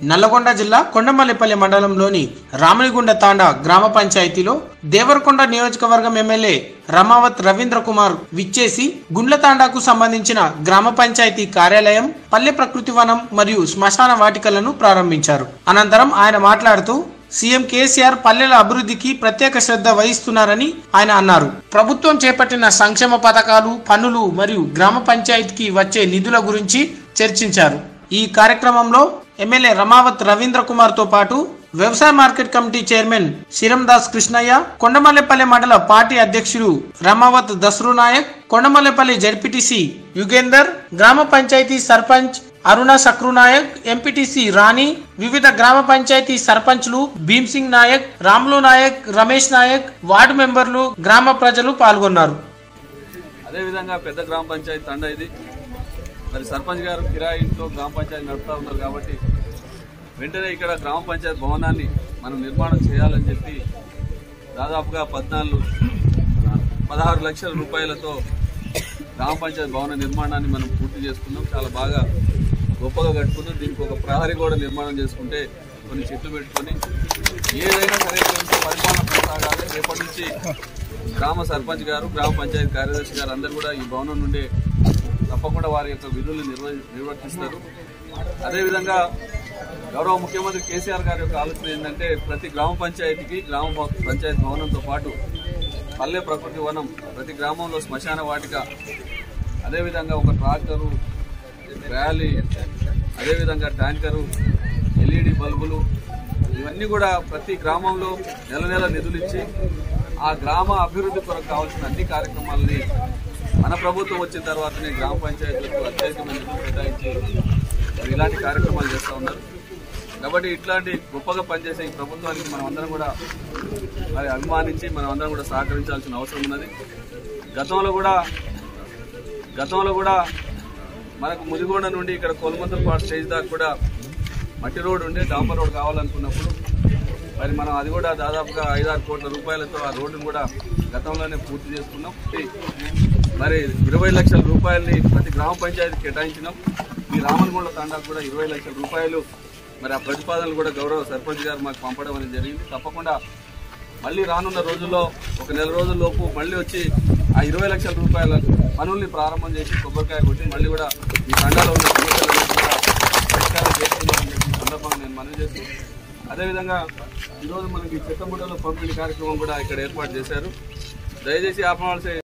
నల్లగొండ జిల్లా కొండమల్లిపల్లి మండలంలోని రామలిగుండ తాండా గ్రామ పంచాయతీలో దేవరకొండ నియోజకవర్గం ఎమ్మెల్యే రమావత్ రవీంద్ర కుమార్ విచ్చేసి గుండ్లతాండాకు సంబంధించిన గ్రామ పంచాయతీ కార్యాలయం పల్లె ప్రకృతి వనం మరియు శ్మశాన వాటికలను ప్రారంభించారు అనంతరం ఆయన మాట్లాడుతూ సీఎం కేసీఆర్ పల్లెల అభివృద్ధికి ప్రత్యేక శ్రద్ధ వహిస్తున్నారని ఆయన అన్నారు ప్రభుత్వం చేపట్టిన సంక్షేమ పథకాలు పనులు మరియు గ్రామ పంచాయతీకి వచ్చే నిధుల గురించి చర్చించారు ఈ కార్యక్రమంలో ఎమ్మెల్యే రమావత్ రవీంద్ర కుమార్ తో పాటు వ్యవసాయ market committee chairman Sirandas Krishnaiah Kondamallepalli మండల పార్టీ అధ్యక్షుడు రమావత్ దసరు నాయక్ కొండమల్లెపల్లి జడ్పీటీసీ యుగేందర్ గ్రామ పంచాయతీ సర్పంచ్ అరుణ సక్రునాయక్ ఎంపీటీసీ రాణి వివిధ గ్రామ పంచాయతీ సర్పంచ్లు భీమ్సింగ్ నాయక్ రాములు నాయక్ రమేష్ నాయక్ వార్డు మెంబర్లు గ్రామ ప్రజలు పాల్గొన్నారు అదేవిధంగా పెద్ద గ్రామ పంచాయతీ తండ ఇది మరి సర్పంచ్ గారు కిరాయి ఇంట్లో గ్రామ పంచాయతీ నడుపుతా ఉన్నారు కాబట్టి వెంటనే ఇక్కడ గ్రామ పంచాయతీ భవనాన్ని మనం నిర్మాణం చేయాలని చెప్పి దాదాపుగా పద్నాలుగు పదహారు లక్షల రూపాయలతో గ్రామ పంచాయతీ భవన నిర్మాణాన్ని మనం పూర్తి చేసుకున్నాం చాలా బాగా గొప్పగా కట్టుకున్నాం దీనికి ఒక ప్రహరీ కూడా నిర్మాణం చేసుకుంటే కొన్ని చెట్లు పెట్టుకొని ఏదైనా సరే కొంచెం పరిపాలన కొనసాగాలి రేపటి నుంచి గ్రామ సర్పంచ్ గారు గ్రామ పంచాయతీ కార్యదర్శి గారు అందరూ కూడా ఈ భవనం నుండి తప్పకుండా వారి యొక్క విధులు నిర్వ నిర్వర్తిస్తారు అదేవిధంగా గౌరవ ముఖ్యమంత్రి కేసీఆర్ గారి యొక్క ఆలోచన ఏంటంటే ప్రతి గ్రామ పంచాయతీకి గ్రామ భవ- పంచాయతీ భవనంతో పాటు పల్లె ప్రకృతి వనం ప్రతి గ్రామంలో శ్మశాన వాటిక అదేవిధంగా ఒక ట్రాక్టరు ర్యాలీ అదేవిధంగా ట్యాంకరు ఎల్ఈడి బల్బులు ఇవన్నీ కూడా ప్రతి గ్రామంలో నెల నెల నిధులు ఇచ్చి ఆ గ్రామ అభివృద్ధి కొరకు కావాల్సిన అన్ని కార్యక్రమాలని మన ప్రభుత్వం వచ్చిన తర్వాతనే గ్రామ పంచాయతీలకు అత్యధికమైన నిధులు కేటాయించి మరి ఇలాంటి కార్యక్రమాలు చేస్తూ ఉన్నారు కాబట్టి ఇట్లాంటి గొప్పగా పనిచేసే ఈ ప్రభుత్వానికి మనం అందరం కూడా మరి అభిమానించి మనం అందరం కూడా సహకరించాల్సిన అవసరం ఉన్నది గతంలో కూడా గతంలో కూడా మనకు ముదిగొండ నుండి ఇక్కడ కొలమంతలపాటు స్టేజ్ దాకా కూడా మట్టి రోడ్ ఉండే డాంబర్ రోడ్ కావాలనుకున్నప్పుడు మరి మనం అది కూడా దాదాపుగా ఐదారు కోట్ల రూపాయలతో ఆ రోడ్డును కూడా గతంలోనే పూర్తి చేసుకున్నాం మరి ఇరవై లక్షల రూపాయలని ప్రతి గ్రామ పంచాయతీ కేటాయించినాం ఈ రామనగొండ తండాకు కూడా ఇరవై లక్షల రూపాయలు మరి ఆ ప్రతిపాదనలు కూడా గౌరవ సర్పంచ్ గారు మాకు పంపడం అనేది జరిగింది తప్పకుండా మళ్ళీ రానున్న రోజుల్లో ఒక నెల రోజుల లోపు మళ్ళీ వచ్చి ఆ ఇరవై లక్షల రూపాయల పనుల్ని ప్రారంభం చేసి కొబ్బరికాయ కొట్టి మళ్ళీ కూడా ఈ తండాలో ఉన్న సమస్యలన్నింటినీ కూడా పరిష్కారం చేస్తున్నామని చెప్పి ఈ సందర్భంగా నేను మనవి చేస్తూ అదేవిధంగా ఈరోజు మనకి చెత్తముడ్డలో పంపిణీ కార్యక్రమం కూడా ఇక్కడ ఏర్పాటు చేశారు దయచేసి ఆపవలసి